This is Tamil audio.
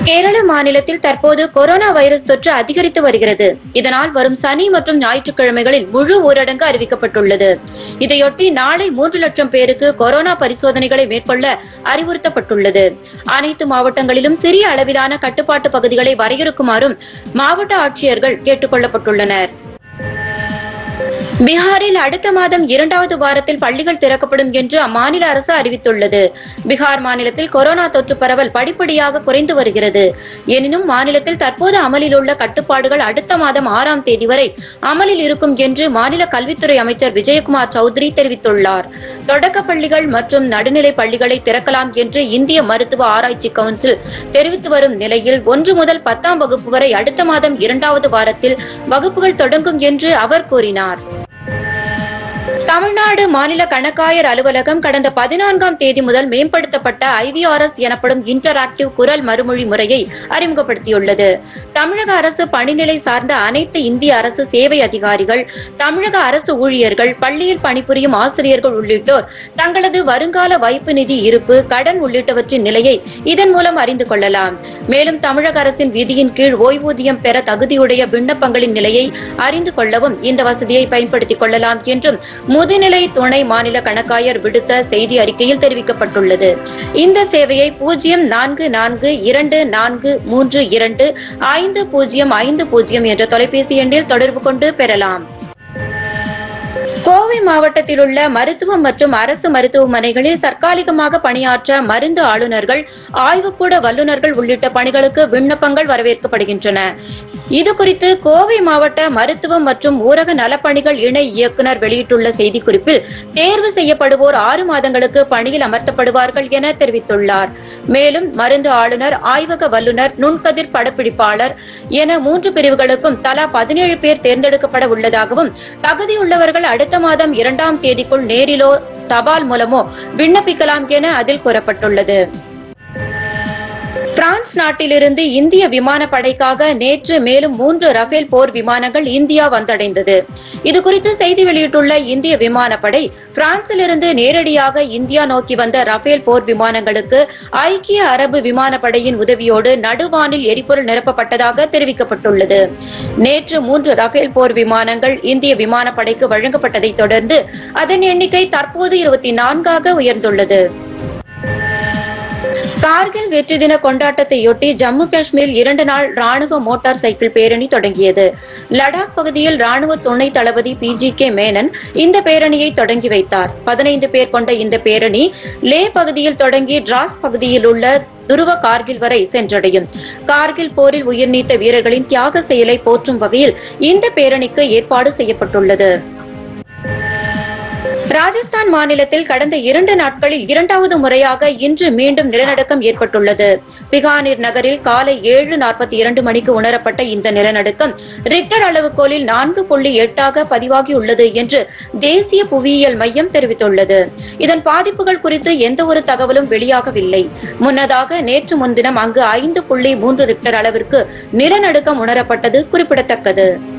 கேரள மாநிலத்தில் தற்போது கொரோனா வைரஸ் தொற்று அதிகரித்து வருகிறது இதனால் வரும் சனி மற்றும் ஞாயிற்றுக்கிழமைகளில் முழு ஊரடங்கு அறிவிக்கப்பட்டுள்ளது இதையொட்டி நாளை மூன்று லட்சம் பேருக்கு கொரோனா பரிசோதனைகளை மேற்கொள்ள அறிவுறுத்தப்பட்டுள்ளது அனைத்து மாவட்டங்களிலும் சிறிய அளவிலான கட்டுப்பாட்டு பகுதிகளை வரையறுக்குமாறும் மாவட்ட ஆட்சியர்கள் கேட்டுக் கொள்ளப்பட்டுள்ளனர் பீகாரில் அடுத்த மாதம் இரண்டாவது வாரத்தில் பள்ளிகள் திறக்கப்படும் என்று அம்மாநில அரசு அறிவித்துள்ளது பீகார் மாநிலத்தில் கொரோனா தொற்று பரவல் படிப்படியாக குறைந்து வருகிறது எனினும் மாநிலத்தில் தற்போது அமலில் உள்ள கட்டுப்பாடுகள் அடுத்த மாதம் ஆறாம் தேதி வரை அமலில் இருக்கும் என்று மாநில கல்வித்துறை அமைச்சர் விஜயகுமார் சௌத்ரி தெரிவித்துள்ளார் தொடக்க பள்ளிகள் மற்றும் நடுநிலை பள்ளிகளை திறக்கலாம் என்று இந்திய மருத்துவ ஆராய்ச்சி கவுன்சில் தெரிவித்து வரும் நிலையில் ஒன்று முதல் பத்தாம் வகுப்பு வரை அடுத்த மாதம் இரண்டாவது வாரத்தில் வகுப்புகள் தொடங்கும் என்று அவர் கூறினார் தமிழ்நாடு மாநில கணக்காயர் அலுவலகம் கடந்த பதினான்காம் தேதி முதல் மேம்படுத்தப்பட்ட ஐவிஆர்எஸ் எனப்படும் இன்டராக்டிவ் குரல் மறுமொழி முறையை அறிமுகப்படுத்தியுள்ளது தமிழக அரசு பணிநிலை சார்ந்த அனைத்து இந்திய அரசு சேவை அதிகாரிகள் தமிழக அரசு ஊழியர்கள் பள்ளியில் பணிபுரியும் ஆசிரியர்கள் உள்ளிட்டோர் தங்களது வருங்கால வைப்பு நிதி இருப்பு கடன் உள்ளிட்டவற்றின் நிலையை இதன் மூலம் அறிந்து கொள்ளலாம் மேலும் தமிழக அரசின் விதியின் கீழ் ஓய்வூதியம் பெற தகுதியுடைய விண்ணப்பங்களின் நிலையை அறிந்து கொள்ளவும் இந்த வசதியை பயன்படுத்திக் கொள்ளலாம் என்றும் முதுநிலை துணை மாநில கணக்காயர் விடுத்த செய்தி அறிக்கையில் தெரிவிக்கப்பட்டுள்ளது இந்த சேவையை பூஜ்ஜியம் நான்கு நான்கு இரண்டு நான்கு மூன்று இரண்டு ஐந்து பூஜ்ஜியம் ஐந்து பூஜ்ஜியம் என்ற தொலைபேசி எண்ணில் தொடர்பு கொண்டு பெறலாம் கோவை மாவட்டத்தில் உள்ள மருத்துவம் மற்றும் அரசு மருத்துவமனைகளில் தற்காலிகமாக பணியாற்ற மருந்து ஆளுநர்கள் ஆய்வுக்கூட வல்லுநர்கள் உள்ளிட்ட பணிகளுக்கு விண்ணப்பங்கள் வரவேற்கப்படுகின்றன இது குறித்து கோவை மாவட்ட மருத்துவம் மற்றும் ஊரக நலப்பணிகள் இணை இயக்குனர் வெளியிட்டுள்ள செய்திக்குறிப்பில் தேர்வு செய்யப்படுவோர் ஆறு மாதங்களுக்கு பணியில் அமர்த்தப்படுவார்கள் என தெரிவித்துள்ளார் மேலும் மருந்து ஆளுநர் ஆய்வக வல்லுநர் நுண்கதிர் படப்பிடிப்பாளர் என மூன்று பிரிவுகளுக்கும் தலா பதினேழு பேர் தேர்ந்தெடுக்கப்பட உள்ளதாகவும் தகுதியுள்ளவர்கள் அடுத்த மாதம் இரண்டாம் தேதிக்குள் நேரிலோ தபால் மூலமோ விண்ணப்பிக்கலாம் என அதில் கூறப்பட்டுள்ளது பிரான்ஸ் நாட்டிலிருந்து இந்திய விமானப்படைக்காக நேற்று மேலும் மூன்று ரஃபேல் போர் விமானங்கள் இந்தியா வந்தடைந்தது இதுகுறித்து செய்தி வெளியிட்டுள்ள இந்திய விமானப்படை பிரான்சிலிருந்து நேரடியாக இந்தியா நோக்கி வந்த ரஃபேல் போர் விமானங்களுக்கு ஐக்கிய அரபு விமானப்படையின் உதவியோடு நடுவானில் எரிபொருள் நிரப்பப்பட்டதாக தெரிவிக்கப்பட்டுள்ளது நேற்று மூன்று ரஃபேல் போர் விமானங்கள் இந்திய விமானப்படைக்கு வழங்கப்பட்டதைத் தொடர்ந்து அதன் எண்ணிக்கை தற்போது இருபத்தி நான்காக உயர்ந்துள்ளது கார்கில் வெற்றி தின கொண்டாட்டத்தையொட்டி ஜம்மு காஷ்மீரில் இரண்டு நாள் ராணுவ மோட்டார் சைக்கிள் பேரணி தொடங்கியது லடாக் பகுதியில் ராணுவ துணை தளபதி பி ஜி கே மேனன் இந்த பேரணியை தொடங்கி வைத்தார் பதினைந்து பேர் கொண்ட இந்த பேரணி லே பகுதியில் தொடங்கி டிராஸ் பகுதியில் உள்ள துருவ கார்கில் வரை சென்றடையும் கார்கில் போரில் உயிர் நீத்த வீரர்களின் தியாக செயலை போற்றும் வகையில் இந்த பேரணிக்கு ஏற்பாடு செய்யப்பட்டுள்ளது ராஜஸ்தான் மாநிலத்தில் கடந்த இரண்டு நாட்களில் இரண்டாவது முறையாக இன்று மீண்டும் நிலநடுக்கம் ஏற்பட்டுள்ளது பிகானீர் நகரில் காலை ஏழு நாற்பத்தி இரண்டு மணிக்கு உணரப்பட்ட இந்த நிலநடுக்கம் ரிக்டர் அளவுகோலில் நான்கு புள்ளி எட்டாக பதிவாகியுள்ளது என்று தேசிய புவியியல் மையம் தெரிவித்துள்ளது இதன் பாதிப்புகள் குறித்து எந்த ஒரு தகவலும் வெளியாகவில்லை முன்னதாக நேற்று முன்தினம் அங்கு ஐந்து புள்ளி மூன்று ரிக்டர் அளவிற்கு நிலநடுக்கம் உணரப்பட்டது குறிப்பிடத்தக்கது